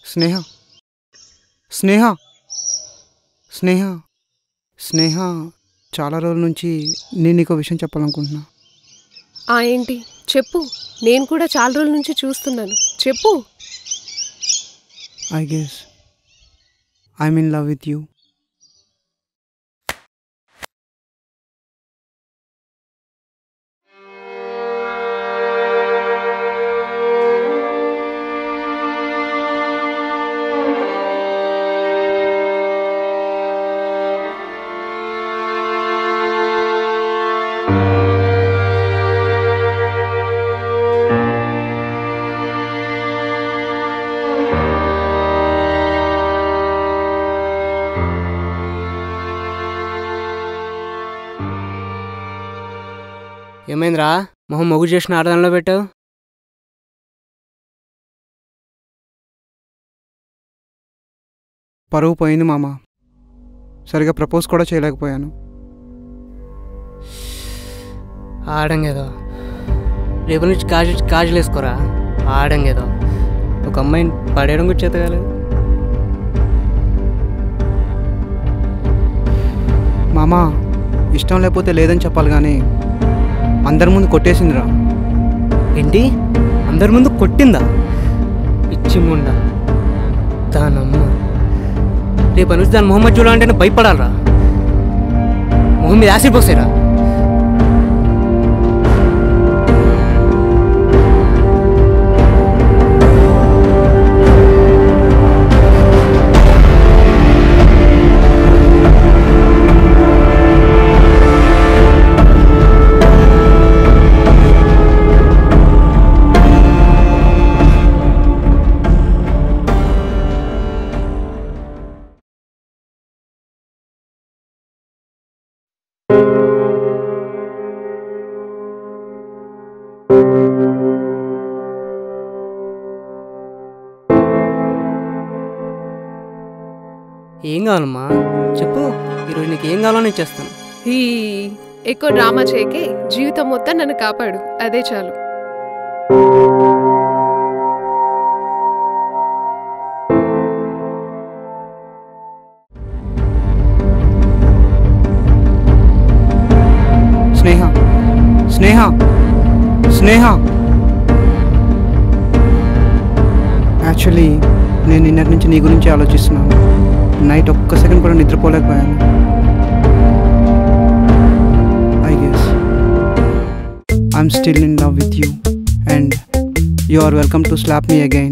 స్నేహ స్నేహ స్నేహ స్నేహ చాలా రోజుల నుంచి నేను నీకు ఒక విషయం చెప్పాలనుకుంటున్నా ఆ ఏంటి చెప్పు నేను కూడా చాలా రోజుల నుంచి చూస్తున్నాను చెప్పు I guess I'm in love with you ఏమైందిరా మొహం మొగ్గు చేసిన ఆడదానిలో పెట్టావు పరువు పోయింది మామ సరిగా ప్రపోజ్ కూడా చేయలేకపోయాను ఆడంగేదో రేపు నుంచి గాజు గాజులు వేసుకోరా ఆడంగేదో ఒక అమ్మాయిని పడేయడం కూడా చేత కాలేదు మామ ఇష్టం లేకపోతే లేదని చెప్పాలి కానీ అందరి ముందు కొట్టేసిందిరా ఏంటి అందరి ముందు కొట్టిందా పిచ్చి ముండ దానమ్మ రేపు నుంచి దాని మొహమ్మద్ చూడాలంటే భయపడాలరా మొహం మీద యాసిడ్ పోసేరా ఏం కావాలమ్మా చెప్పు ఈరోజు నీకు ఏం కావాలో నేను చేస్తాను ఈ ఎక్కువ డ్రామా చేయకే జీవితం మొత్తం నన్ను కాపాడు అదే చాలు స్నేహ స్నేహ స్నేహ యాక్చువల్లీ నేను నిన్నటి నుంచి నీ గురించి ఆలోచిస్తున్నాను నైట్ ఒక్క సెకండ్ కూడా నిద్రపోలేకపోయాను I guess I'm still in love with you and you are welcome to slap me again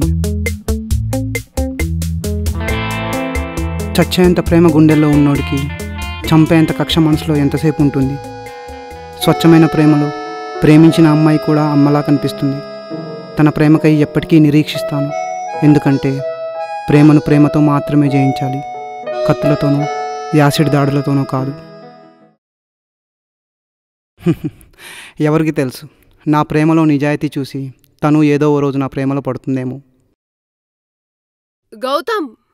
చచ్చేంత ప్రేమ గుండెల్లో ఉన్నోడికి చంపేంత కక్ష మనసులో ఎంతసేపు ఉంటుంది స్వచ్ఛమైన ప్రేమలో ప్రేమించిన అమ్మాయి కూడా అమ్మలా కనిపిస్తుంది తన ప్రేమకై ఎప్పటికీ నిరీక్షిస్తాను ఎందుకంటే ప్రేమను ప్రేమతో మాత్రమే జయించాలి కత్తులతోనూ యాసిడ్ దాడులతోనూ కాదు ఎవరికి తెలుసు నా ప్రేమలో నిజాయితీ చూసి తను ఏదో ఓ రోజు నా ప్రేమలో పడుతుందేమో గౌతమ్